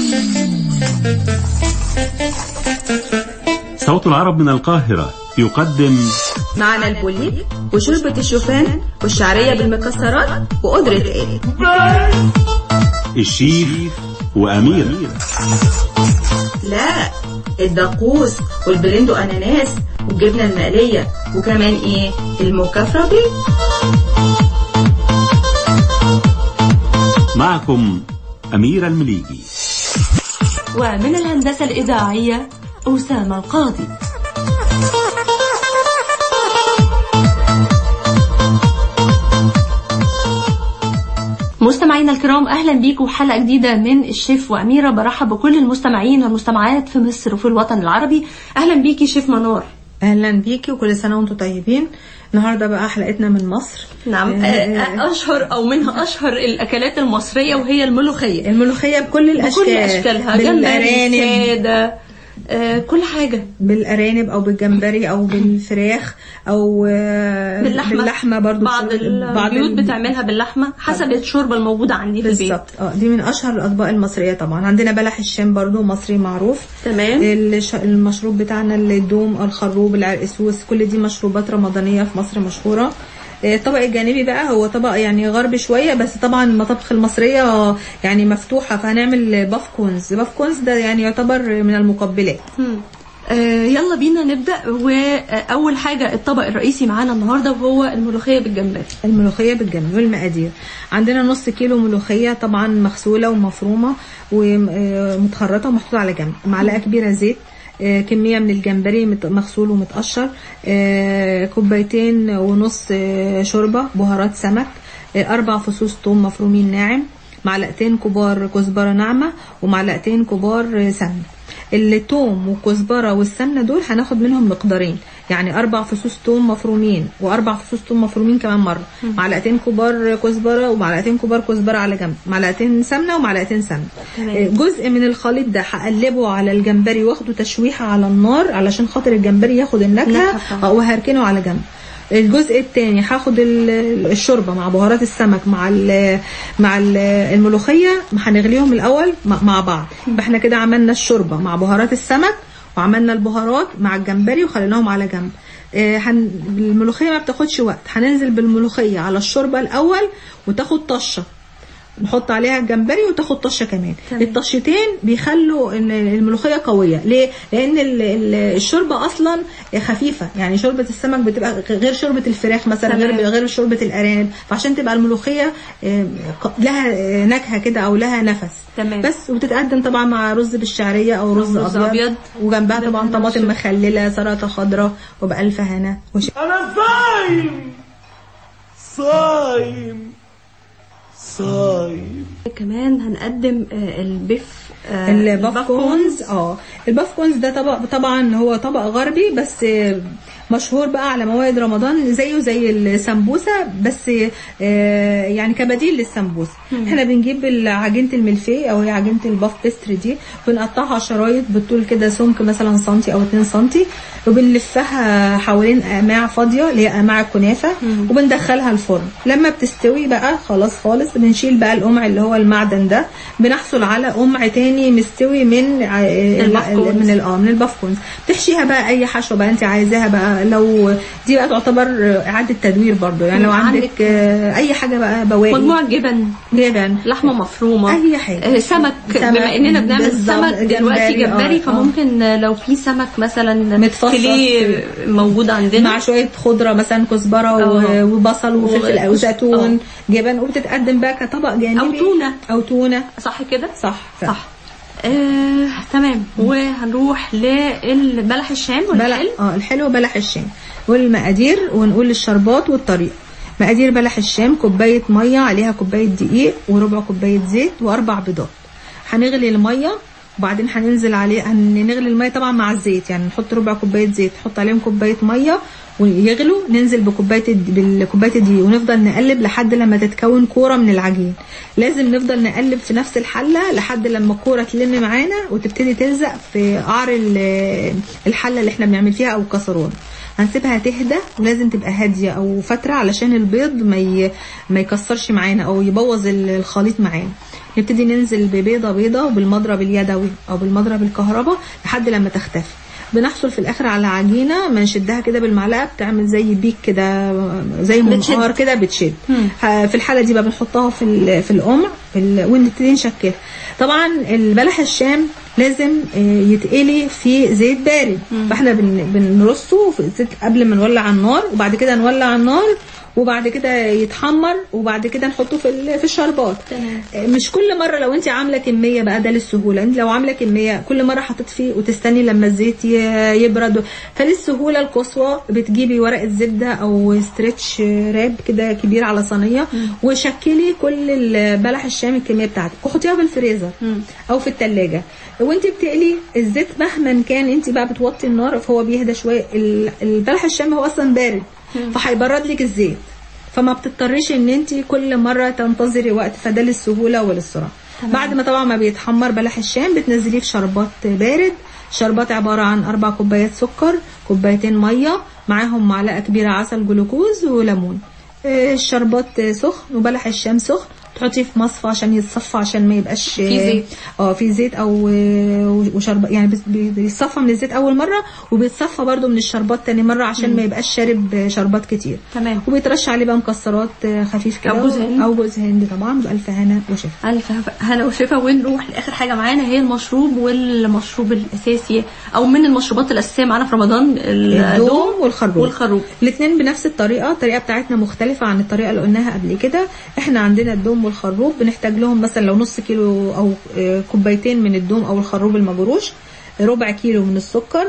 صوت العرب من القاهرة يقدم معنا البوليب وشوربة الشوفان والشعرية بالمكسرات وقدرة ايه الشيف وأمير لا الدقوس والبلندو اناناس والجبنة المقلية وكمان ايه المكافرة بيه معكم أمير المليجي ومن الهندسة الإذاعية أسامة القاضي مستمعينا الكرام اهلا بيكم حلقه جديده من الشيف واميره برحب بكل المستمعين والمستمعات في مصر وفي الوطن العربي اهلا بيكي شيف منار اهلا بيكي وكل سنه وانتم طيبين النهارده بقى حلقتنا من مصر نعم آه، آه، اشهر او منها اشهر الاكلات المصريه وهي الملوخيه الملوخيه بكل الاشكال بكل اشكالها جمبري بالارانب ساده آه، كل حاجه بالارانب او بالجمبري او بالفراخ او آه، باللحمه باللحمه برضو بعض البيوت بتعملها باللحمه حسب الشوربه الموجوده عندي في البيت بالظبط اه دي من اشهر الاطباق المصريه طبعا عندنا بلح الشام برضو مصري معروف تمام الش- المشروب بتاعنا الدوم الخروب العرقسوس كل دي مشروبات رمضانيه في مصر مشهوره آه، الطبق الجانبي بقى هو طبق يعني غربي شويه بس طبعا المطابخ المصريه يعني مفتوحه فهنعمل باف كونز باف كونز ده يعني يعتبر من المقبلات مم. آه، يلا بينا نبدا واول حاجه الطبق الرئيسي معانا النهارده وهو الملوخيه بالجمبري الملوخيه بالجنب والمقادير عندنا نص كيلو ملوخيه طبعا مغسوله ومفرومه ومتخرطه ومحطوطه على جنب معلقه كبيره زيت آه، كمية من الجمبري مت- مغسول ومتقشر آه، كوبايتين ونص آه، شوربة بهارات سمك آه، أربع فصوص ثوم مفرومين ناعم معلقتين كبار كزبرة ناعمة ومعلقتين كبار آه، سمنة التوم والكزبرة والسمنة دول هناخد منهم مقدارين يعني أربع فصوص توم مفرومين وأربع فصوص توم مفرومين كمان مرة معلقتين كبار كزبرة ومعلقتين كبار كزبرة على جنب معلقتين سمنة ومعلقتين سمنة تمام. آه، جزء من الخليط ده هقلبه على الجمبري واخده تشويحة على النار علشان خاطر الجمبري ياخد النكهة النكهة بتاعته. آه، وهركنه على جنب الجزء الثاني هاخد ال- الشوربه مع بهارات السمك مع ال مع ال الملوخيه هنغليهم الاول مع مع بعض يبقى احنا كده عملنا الشوربه مع بهارات السمك وعملنا البهارات مع الجمبري وخليناهم على جنب آه، هن... الملوخيه ما بتاخدش وقت هننزل بالملوخيه على الشوربه الاول وتاخد طشه نحط عليها الجمبري وتاخد طشه كمان تمام. الطشتين بيخلوا ان الملوخيه قويه ليه لان ال- ال- الشوربه اصلا خفيفه يعني شوربه السمك بتبقى غير شوربه الفراخ مثلا تمام. غير غير شوربه الارانب فعشان تبقى الملوخيه آه، ق- لها آه، نكهه كده او لها نفس تمام. بس وبتتقدم طبعا مع رز بالشعريه او رز, رز ابيض, أبيض. وجنبها طبعا بالهنا طماطم والشفا. مخلله سلطه خضراء وبالف هنا وش... أنا صايم صايم صايم كمان هنقدم آه، البيف آه، الباف كونز اه الباف كونز ده طبق طبعا هو طبق غربي بس آه، مشهور بقى على موائد رمضان زيه زي السمبوسه بس آه، يعني كبديل للسمبوسه احنا بنجيب عجينه الملفيه او هي عجينه الباف بيستري دي بنقطعها شرايط بالطول كده سمك مثلا سنتي او 2 سنتي وبنلفها حوالين قماع فاضيه اللي هي قماع الكنافه وبندخلها الفرن لما بتستوي بقى خلاص خالص بنشيل بقى القمع اللي هو المعدن ده بنحصل على قمع تاني مستوي من ع- الباف كونز. من ال- اه من الباف كونز بتحشيها بقى اي حشوه بقى انت عايزاها بقى لو دي بقى تعتبر اعاده تدوير برضو يعني لو مم، عندك عندك آه، اي حاجه بقى بواقي مجموعه جبن جبن لحمه مفرومه اي حاجه آه، سمك بما اننا بنعمل بالظبط، سمك دلوقتي جمبري، جمبري آه، آه. فممكن آه، لو في سمك مثلا متفصص فيليه موجود عندنا مع شويه خضره مثلا كزبره و- آه. وبصل وفلفل و- وزيتون جبن وبتتقدم بقى كطبق جانبي أو تونة. او تونه صح كده صح صح آه، تمام وهنروح للبلح الشام بلح والحلو اه الحلو بلح الشام والمقادير ونقول الشربات والطريقه مقادير بلح الشام كوبايه ميه عليها كوبايه دقيق وربع كوبايه زيت واربع بيضات هنغلي الميه وبعدين هننزل عليه هنغلي الميه طبعا مع الزيت يعني نحط ربع كوبايه زيت نحط عليهم كوبايه ميه ويغلوا ننزل بكوبايه الد- بالكوبايه الدقيق ونفضل نقلب لحد لما تتكون كوره من العجين لازم نفضل نقلب في نفس الحله لحد لما الكوره تلم معانا وتبتدي تلزق في قعر ال- الحله اللي احنا بنعمل فيها او الكسرونه هنسيبها تهدى ولازم تبقى هاديه او فتره علشان البيض ما ي... ما يكسرش معانا او يبوظ ال- الخليط معانا نبتدي ننزل ببيضه بيضه وبالمضرب اليدوي او بالمضرب الكهرباء لحد لما تختفي بنحصل في الاخر على عجينه ما نشدها كده بالمعلقه بتعمل زي بيك كده زي بتشد. منقار كده بتشد مم. ه- في الحاله دي بقى بنحطها في ال- في القمع في ال- ونبتدي نشكلها طبعا البلح الشام لازم آه، يتقلي في زيت بارد فاحنا بن- بنرصه في زيت قبل ما نولع على النار وبعد كده نولع النار وبعد كده يتحمر وبعد كده نحطه في ال- في الشربات تمام. آه، مش كل مره لو انت عامله كميه بقى ده للسهوله انت لو عامله كميه كل مره حطيت فيه وتستني لما الزيت ي- يبرد فللسهوله القصوى بتجيبي ورقه زبده او ستريتش راب كده كبير على صينيه وشكلي كل البلح الشام الكميه بتاعتك وحطيها في الفريزر مم. او في التلاجة وانت بتقلي الزيت مهما كان انت بقى بتوطي النار فهو بيهدى شويه ال- البلح الشام هو اصلا بارد فهيبرد لك الزيت فما بتضطريش ان انت كل مره تنتظري وقت فده للسهوله وللسرعه بعد ما طبعا ما بيتحمر بلح الشام بتنزليه في شربات بارد شربات عباره عن اربع كوبايات سكر كوبايتين ميه معاهم معلقه كبيره عسل جلوكوز وليمون آه، الشربات سخن وبلح الشام سخن تحطيه في مصفى عشان يتصفى عشان ما يبقاش في زيت. اه في زيت او وشرب يعني بس- بي- بيتصفى من الزيت اول مره وبيتصفى برده من الشربات تاني مره عشان ما يبقاش شارب شربات كتير تمام وبيترش عليه بقى مكسرات خفيف كده أو جوز هند. او جوز هند طبعا بألف هنا وشفا ألف هنا وشفا ونروح لآخر حاجة معانا هي المشروب والمشروب الأساسي أو من المشروبات الأساسية معانا في رمضان الدوم والخروب والخروب الاثنين بنفس الطريقه الطريقه بتاعتنا مختلفه عن الطريقه اللي قلناها قبل كده احنا عندنا الدوم والخروب بنحتاج لهم مثلا لو نص كيلو او آه، كوبايتين من الدوم او الخروب المجروش ربع كيلو من السكر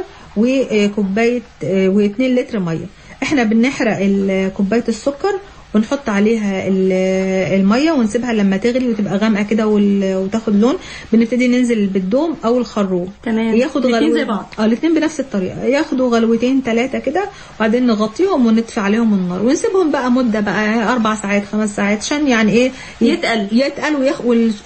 وكوبايه آه، واتنين لتر ميه احنا بنحرق ال- كوبايه السكر ونحط عليها ال- الميه ونسيبها لما تغلي وتبقى غامقه كده وال- وتاخد لون بنبتدي ننزل بالدوم او الخروب تمام. ياخد الاتنين غلوة زي بعض. اه الاثنين بنفس الطريقه ياخدوا غلوتين ثلاثه كده وبعدين نغطيهم ونطفي عليهم النار ونسيبهم بقى مده بقى اربع ساعات خمس ساعات عشان يعني ايه يتقل. يتقل ويخ...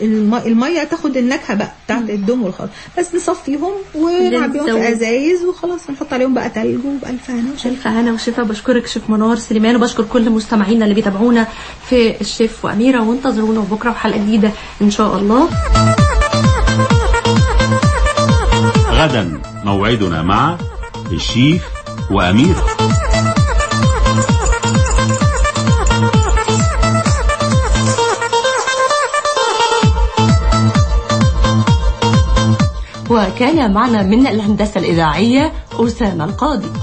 والميه تاخد النكهه بقى بتاعت الدم والخضر بس نصفيهم ونعبيهم نزود. في ازايز وخلاص نحط عليهم بقى تلج وبالف هنا وشفا ألف هنا وشفا بشكرك شيف منار سليمان وبشكر كل مستمعينا اللي بيتابعونا في الشيف وأميرة وانتظرونا بكرة في حلقة جديدة إن شاء الله غدا موعدنا مع الشيف وأميرة وكان معنا من الهندسة الإذاعية أسامة القاضي